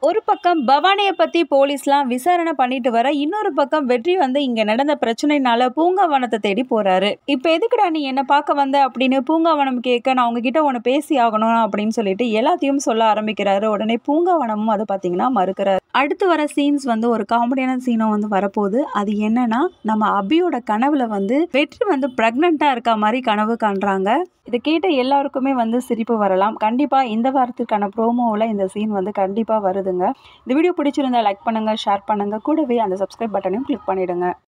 ஒரு பக்கம் பவானியை பற்றி போலீஸ்லாம் விசாரணை பண்ணிட்டு வர இன்னொரு பக்கம் வெற்றி வந்து இங்கே நடந்த பிரச்சனைனால பூங்காவனத்தை தேடி போகிறாரு இப்போ எதுக்குடா நீ என்னை பார்க்க வந்த அப்படின்னு பூங்காவனம் கேட்க நான் உங்ககிட்ட ஒன்று பேசி ஆகணும் அப்படின்னு சொல்லிட்டு எல்லாத்தையும் சொல்ல ஆரம்பிக்கிறாரு உடனே பூங்காவனமும் அதை பார்த்தீங்கன்னா மறுக்கிறாரு அடுத்து வர சீன்ஸ் வந்து ஒரு காமெடியான சீனும் வந்து வரப்போகுது அது என்னன்னா நம்ம அபியோட கனவுல வந்து வெற்றி வந்து ப்ரெக்னெண்ட்டாக இருக்க மாதிரி கனவு காண்றாங்க இதை கேட்ட எல்லாருக்குமே வந்து சிரிப்பு வரலாம் கண்டிப்பாக இந்த வாரத்துக்கான ப்ரோமோவில் இந்த சீன் வந்து கண்டிப்பாக வருதுங்க இந்த வீடியோ பிடிச்சிருந்தா லைக் பண்ணுங்கள் ஷேர் பண்ணுங்கள் கூடவே அந்த சப்ஸ்கிரைப் பட்டனையும் கிளிக் பண்ணிவிடுங்க